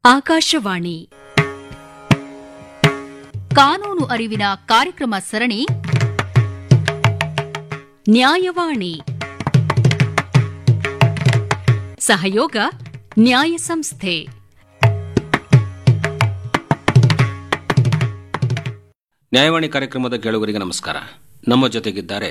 ಆಕಾಶವಾಣಿ ಕಾನೂನು ಅರಿವಿನ ಕಾರ್ಯಕ್ರಮ ಸರಣಿ ನ್ಯಾಯವಾಣಿ ಸಹಯೋಗ ನ್ಯಾಯ ಸಂಸ್ಥೆ ನ್ಯಾಯವಾಣಿ ಕಾರ್ಯಕ್ರಮದ ಕೇಳುಗರಿಗೆ ನಮಸ್ಕಾರ ನಮ್ಮ ಜೊತೆಗಿದ್ದಾರೆ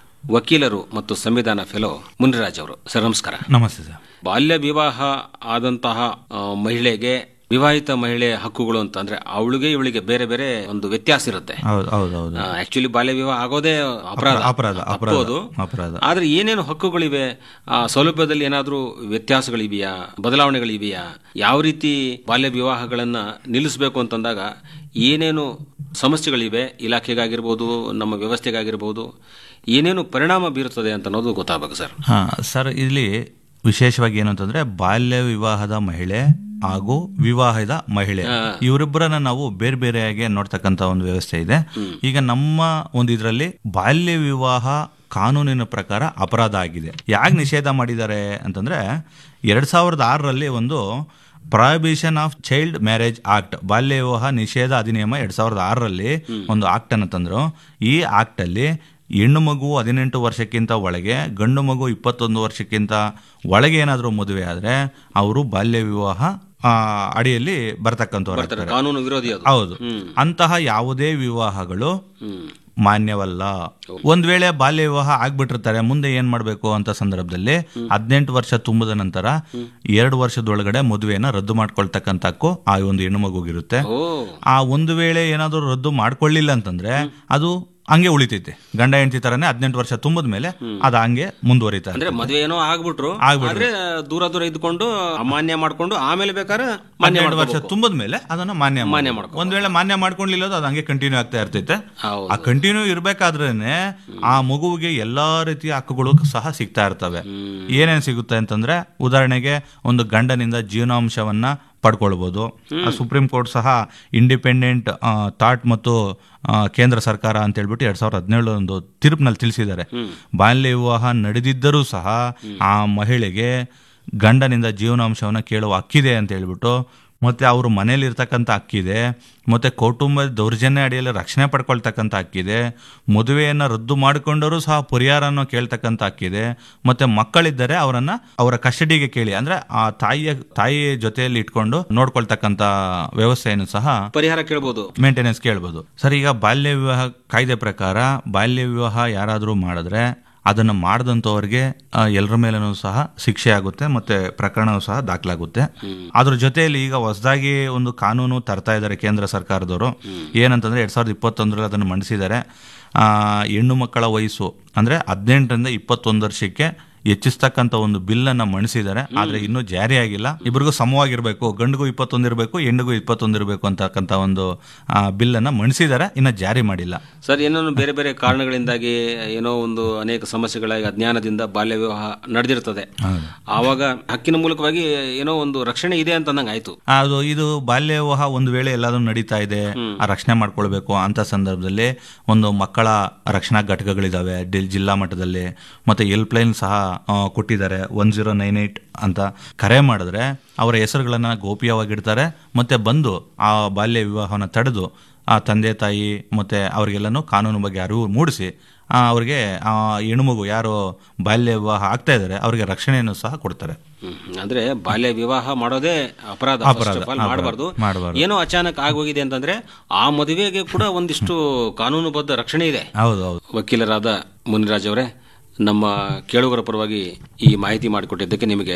ವಕೀಲರು ಮತ್ತು ಸಂವಿಧಾನ ಫೆಲೋ ಮುನಿರಾಜ್ ಅವರು ಸರ್ ನಮಸ್ಕಾರ ನಮಸ್ತೆ ಸರ್ ಬಾಲ್ಯ ವಿವಾಹ ಆದಂತಹ ಆ, ಮಹಿಳೆಗೆ ವಿವಾಹಿತ ಮಹಿಳೆ ಹಕ್ಕುಗಳು ಅಂತಂದ್ರೆ ಅವಳಿಗೆ ಇವಳಿಗೆ ಬೇರೆ ಬೇರೆ ಒಂದು ವ್ಯತ್ಯಾಸ ಇರುತ್ತೆ ಹೌದು ಹೌದು ಹೌದು ಆಕ್ಚುಲಿ ಬಾಲ್ಯ ವಿವಾಹ ಆಗೋದೇ ಅಪರಾಧ ಅಪರಾಧ, ಅಪರಾಧ, ತಪ್ಪೋದು. ಅಪರಾಧ. ಆದ್ರೆ ಏನೇನು ಹಕ್ಕುಗಳಿವೆ ಆ ಸೌಲಭ್ಯದಲ್ಲಿ ಏನಾದ್ರೂ ವ್ಯತ್ಯಾಸಗಳಿವೆಯಾ ಬದಲಾವಣೆಗಳಿವೆಯಾ ಯಾವ ರೀತಿ ಬಾಲ್ಯ ವಿವಾಹಗಳನ್ನ ನಿಲ್ಲಿಸಬೇಕು ಅಂತಂದಾಗ ಏನೇನು ಸಮಸ್ಯೆಗಳಿವೆ ಇಲಾಖೆಗಾಗಿರ್ಬೋದು ನಮ್ಮ ವ್ಯವಸ್ಥೆಗಾಗಿರ್ಬೋದು ಏನೇನು ಪರಿಣಾಮ ಬೀರುತ್ತದೆ ಅಂತ ಅನ್ನೋದು ಗೊತ್ತಾಗಬೇಕು ಸರ್ ಹಾ ಸರ್ ಇಲ್ಲಿ ವಿಶೇಷವಾಗಿ ಏನು ಅಂತಂದ್ರೆ ಬಾಲ್ಯ ವಿವಾಹದ ಮಹಿಳೆ ಹಾಗೂ ವಿವಾಹದ ಮಹಿಳೆ ಇವರಿಬ್ಬರನ್ನ ನಾವು ಬೇರೆ ಬೇರೆಯಾಗಿ ನೋಡ್ತಕ್ಕಂತ ಒಂದು ವ್ಯವಸ್ಥೆ ಇದೆ ಈಗ ನಮ್ಮ ಒಂದು ಇದರಲ್ಲಿ ಬಾಲ್ಯ ವಿವಾಹ ಕಾನೂನಿನ ಪ್ರಕಾರ ಅಪರಾಧ ಆಗಿದೆ ಯಾಕೆ ನಿಷೇಧ ಮಾಡಿದ್ದಾರೆ ಅಂತಂದ್ರೆ ಎರಡ್ ಸಾವಿರದ ಆರರಲ್ಲಿ ಒಂದು prohibition of child marriage act ಬಾಲ್ಯ ವಿವಾಹ ನಿಷೇಧ ಅಧಿನಿಯಮ ಎರಡ್ ಸಾವಿರದ ಆರರಲ್ಲಿ ಒಂದು ಆಕ್ಟ್ ಅನ್ನು ತಂದ್ರು ಈ ಆಕ್ಟ್ ಅಲ್ಲಿ ಹೆಣ್ಣು ಮಗು ಹದಿನೆಂಟು ವರ್ಷಕ್ಕಿಂತ ಒಳಗೆ ಗಂಡು ಮಗು ಇಪ್ಪತ್ತೊಂದು ವರ್ಷಕ್ಕಿಂತ ಒಳಗೆ ಏನಾದರೂ ಮದುವೆ ಆದ್ರೆ ಅವರು ಬಾಲ್ಯ ವಿವಾಹ ಆ, ಅಡಿಯಲ್ಲಿ ಬರ್ತಕ್ಕಂಥವ್ರು ಬರ್ತಾರೆ ಆಗ್ತಾರೆ. ಕಾನೂನು ವಿರೋಧಿ ಅದು ಹೌದು ಅಂತಹ ಯಾವುದೇ ವಿವಾಹಗಳು ಹ್ಮ್ ಮಾನ್ಯವಲ್ಲ ಒಂದ್ ವೇಳೆ ಬಾಲ್ಯ ವಿವಾಹ ಆಗ್ಬಿಟ್ಟಿರ್ತಾರೆ ಮುಂದೆ ಏನ್ ಮಾಡ್ಬೇಕು ಅಂತ ಸಂದರ್ಭದಲ್ಲಿ ಹದಿನೆಂಟು ವರ್ಷ ತುಂಬಿದ ನಂತರ ಎರಡು ವರ್ಷದೊಳಗಡೆ ಮದುವೆಯನ್ನ ರದ್ದು ಮಾಡ್ಕೊಳ್ತಕ್ಕಂತ ಹಕ್ಕು ಆ ಒಂದು ಹೆಣ್ಣು ಮಗುಗಿರುತ್ತೆ ಓ ಆ ಒಂದು ವೇಳೆ ಏನಾದರೂ ರದ್ದು ಮಾಡ್ಕೊಳ್ಳಿಲ್ಲ ಅಂತಂದ್ರೆ ಅದು ಹಂಗೆ ಉಳಿತೈತೆ ಗಂಡ ಹೆಂಡತಿ ತರನೇ ಹದಿನೆಂಟು ವರ್ಷ ತುಂಬದ ಮೇಲೆ ಅದು ಹಂಗೆ ಮುಂದುವರಿತಾ ಅಂದ್ರೆ ಮದ್ವೆ ಏನೋ ಆಗ್ಬಿಟ್ರು ಆಗ್ಬಿಟ್ರು. ಆದ್ರೆ ದೂರ ದೂರ ಇದ್ಕೊಂಡು ಅಮಾನ್ಯ ಮಾಡ್ಕೊಂಡು ಆಮೇಲೆ ಬೇಕಾದ್ರೆ ಮಾನ್ಯ ಹನ್ನೆರಡು ವರ್ಷ ಮಾಡ್ಕೋಬೇಕು. ತುಂಬದ ಮೇಲೆ ಅದನ್ನ ಮಾನ್ಯ ಮಾನ್ಯ ಮಾಡ್ಬೇಕು. ಒಂದ್ ವೇಳೆ ಮಾನ್ಯ ಮಾಡ್ಕೊಂಡಿಲ್ಲ ಅದು ಹಂಗೆ ಕಂಟಿನ್ಯೂ ಆಗ್ತಾ ಇರ್ತೈತೆ ಹೌದು. ಆ ಕಂಟಿನ್ಯೂ ಇರ್ಬೇಕಾದ್ರೇನೆ ಆ ಮಗುವಿಗೆ ಎಲ್ಲಾ ರೀತಿಯ ಹಕ್ಕುಗಳು ಸಹ ಸಿಗ್ತಾ ಇರ್ತವೆ ಏನೇನ್ ಸಿಗುತ್ತೆ ಅಂತಂದ್ರೆ ಉದಾಹರಣೆಗೆ ಒಂದು ಗಂಡನಿಂದ ಜೀವನಾಂಶವನ್ನ ಪಡ್ಕೊಳ್ಬಹುದು ಆ ಸುಪ್ರೀಂ ಕೋರ್ಟ್ ಸಹ ಇಂಡಿಪೆಂಡೆಂಟ್ ಥಾಟ್ ಮತ್ತು ಆ, ಕೇಂದ್ರ ಸರ್ಕಾರ ಅಂತ ಹೇಳ್ಬಿಟ್ಟು ಎರಡ್ ಸಾವಿರದ ಹದಿನೇಳು ಒಂದು ತೀರ್ಪಿನಲ್ಲಿ ತಿಳಿಸಿದ್ದಾರೆ ಬಾಲ್ಯ ವಿವಾಹ ನಡೆದಿದ್ದರೂ ಸಹ ಆ ಮಹಿಳೆಗೆ ಗಂಡನಿಂದ ಜೀವನಾಂಶವನ್ನ ಕೇಳುವ ಹಕ್ಕಿದೆ ಅಂತ ಹೇಳ್ಬಿಟ್ಟು ಮತ್ತೆ ಅವರು ಮನೇಲಿ ಇರ್ತಕ್ಕಂಥ ಹಕ್ಕಿದೆ ಮತ್ತೆ ಕೌಟುಂಬದ ದೌರ್ಜನ್ಯ ಅಡಿಯಲ್ಲಿ ರಕ್ಷಣೆ ಪಡ್ಕೊಳ್ತಕ್ಕಂಥ ಹಕ್ಕಿದೆ ಮದುವೆಯನ್ನ ರದ್ದು ಮಾಡಿಕೊಂಡರೂ ಸಹ ಪರಿಹಾರವನ್ನು ಕೇಳ್ತಕ್ಕಂಥ ಹಕ್ಕಿದೆ ಮತ್ತೆ ಮಕ್ಕಳಿದ್ದರೆ ಅವರನ್ನ ಅವರ ಕಸ್ಟಡಿಗೆ ಕೇಳಿ ಅಂದ್ರೆ ಆ ತಾಯಿಯ ತಾಯಿಯ ಜೊತೆಯಲ್ಲಿ ಇಟ್ಕೊಂಡು ನೋಡ್ಕೊಳ್ತಕ್ಕಂಥ ವ್ಯವಸ್ಥೆಯನ್ನು ಸಹ ಪರಿಹಾರ ಕೇಳ್ಬೋದು ಮೇಂಟೆನೆನ್ಸ್ ಕೇಳ್ಬೋದು ಸರ್ ಈಗ ಬಾಲ್ಯ ವಿವಾಹ ಕಾಯ್ದೆ ಪ್ರಕಾರ ಬಾಲ್ಯ ವಿವಾಹ ಯಾರಾದರೂ ಮಾಡಿದ್ರೆ ಅದನ್ನು ಮಾಡಿದಂಥವ್ರಿಗೆ ಎಲ್ಲರ ಮೇಲೂ ಸಹ ಶಿಕ್ಷೆ ಆಗುತ್ತೆ ಮತ್ತೆ ಪ್ರಕರಣವೂ ಸಹ ದಾಖಲಾಗುತ್ತೆ ಅದ್ರ ಜೊತೆಯಲ್ಲಿ ಈಗ ಹೊಸದಾಗಿ ಒಂದು ಕಾನೂನು ತರ್ತಾ ಇದ್ದಾರೆ ಕೇಂದ್ರ ಸರ್ಕಾರದವರು ಏನಂತಂದ್ರೆ ಎರಡ್ ಸಾವಿರದ ಇಪ್ಪತ್ತೊಂದರಲ್ಲಿ ಅದನ್ನು ಮಂಡಿಸಿದ್ದಾರೆ ಆ, ಹೆಣ್ಣು ಮಕ್ಕಳ ವಯಸ್ಸು ಅಂದ್ರೆ ಹದಿನೆಂಟರಿಂದ ಇಪ್ಪತ್ತೊಂದು ವರ್ಷಕ್ಕೆ ಹೆಚ್ಚಿಸ್ತಕ್ಕಂಥ ಒಂದು ಬಿಲ್ ಅನ್ನ ಮಣಿಸಿದ್ದಾರೆ ಆದ್ರೆ ಇನ್ನೂ ಜಾರಿ ಆಗಿಲ್ಲ ಇಬ್ಬರಿಗೂ ಸಮವಾಗಿರ್ಬೇಕು ಗಂಡಿಗೂ ಇಪ್ಪತ್ತೊಂದು ಇರಬೇಕು ಹೆಣ್ಣಿಗೂ ಇಪ್ಪತ್ತೊಂದು ಇರಬೇಕು ಅಂತಕ್ಕಂಥ ಒಂದು ಬಿಲ್ ಅನ್ನ ಮಣಿಸಿದ್ದಾರೆ ಇನ್ನ ಜಾರಿ ಮಾಡಿಲ್ಲ ಸರ್ ಏನೋ ಬೇರೆ ಬೇರೆ ಕಾರಣಗಳಿಂದಾಗಿ ಏನೋ ಒಂದು ಅನೇಕ ಸಮಸ್ಯೆಗಳಾಗಿ ಅಜ್ಞಾನದಿಂದ ಬಾಲ್ಯ ವಿವಾಹ ನಡೆದಿರ್ತದೆ ಆವಾಗ ಹಕ್ಕಿನ ಮೂಲಕವಾಗಿ ಏನೋ ಒಂದು ರಕ್ಷಣೆ ಇದೆ ಅಂತ ನಂಗೆ ಆಯ್ತು ಅದು ಇದು ಬಾಲ್ಯ ವಿವಾಹ ಒಂದು ವೇಳೆ ಎಲ್ಲಾದ್ರೂ ನಡೀತಾ ಇದೆ ಆ ರಕ್ಷಣೆ ಮಾಡ್ಕೊಳ್ಬೇಕು ಅಂತ ಸಂದರ್ಭದಲ್ಲಿ ಒಂದು ಮಕ್ಕಳ ರಕ್ಷಣಾ ಘಟಕಗಳಿದಾವೆ ಡಿ- ಜಿಲ್ಲಾ ಮಟ್ಟದಲ್ಲಿ ಮತ್ತೆ ಹೆಲ್ಪ್ ಲೈನ್ ಸಹ ಆ, ಕೊಟ್ಟಿದ್ದಾರೆ ಒನ್ ಜೀರೋ ನೈನ್ ಏಟ್ ಅಂತ ಕರೆ ಮಾಡಿದ್ರೆ ಅವರ ಹೆಸರುಗಳನ್ನ ಗೋಪ್ಯವಾಗಿಡ್ತಾರೆ ಮತ್ತೆ ಬಂದು ಆ ಬಾಲ್ಯ ವಿವಾಹನ ತಡೆದು ಆ ತಂದೆ ತಾಯಿ ಮತ್ತೆ ಅವ್ರಿಗೆಲ್ಲನೂ ಕಾನೂನು ಬಗ್ಗೆ ಅರಿವು ಮೂಡಿಸಿ ಆ, ಅವ್ರಿಗೆ ಆ ಹೆಣ್ಮಗು ಯಾರು ಬಾಲ್ಯ ವಿವಾಹ ಆಗ್ತಾ ಇದ್ದಾರೆ ಅವರಿಗೆ ರಕ್ಷಣೆಯನ್ನು ಸಹ ಕೊಡ್ತಾರೆ ಹ್ಮ್. ಅಂದ್ರೆ ಬಾಲ್ಯ ವಿವಾಹ ಮಾಡೋದೇ ಅಪರಾಧ ಅಪರಾಧ, ಅಪರಾಧ. ಮಾಡಬಾರ್ದು ಮಾಡ್ಬಾರ್ದು. ಏನೋ ಅಚಾನಕ್ ಆಗೋಗಿದೆ ಅಂತಂದ್ರೆ ಆ ಮದುವೆಗೆ ಕೂಡ ಒಂದಿಷ್ಟು ಕಾನೂನುಬದ್ಧ ರಕ್ಷಣೆ ಇದೆ ಹೌದು ಹೌದು ವಕೀಲರಾದ ಮುನಿರಾಜ್ ಅವರೇ ನಮ್ಮ ಕೇಳುಗರ ಪರವಾಗಿ ಈ ಮಾಹಿತಿ ಮಾಡಿಕೊಟ್ಟಿದ್ದಕ್ಕೆ ನಿಮಗೆ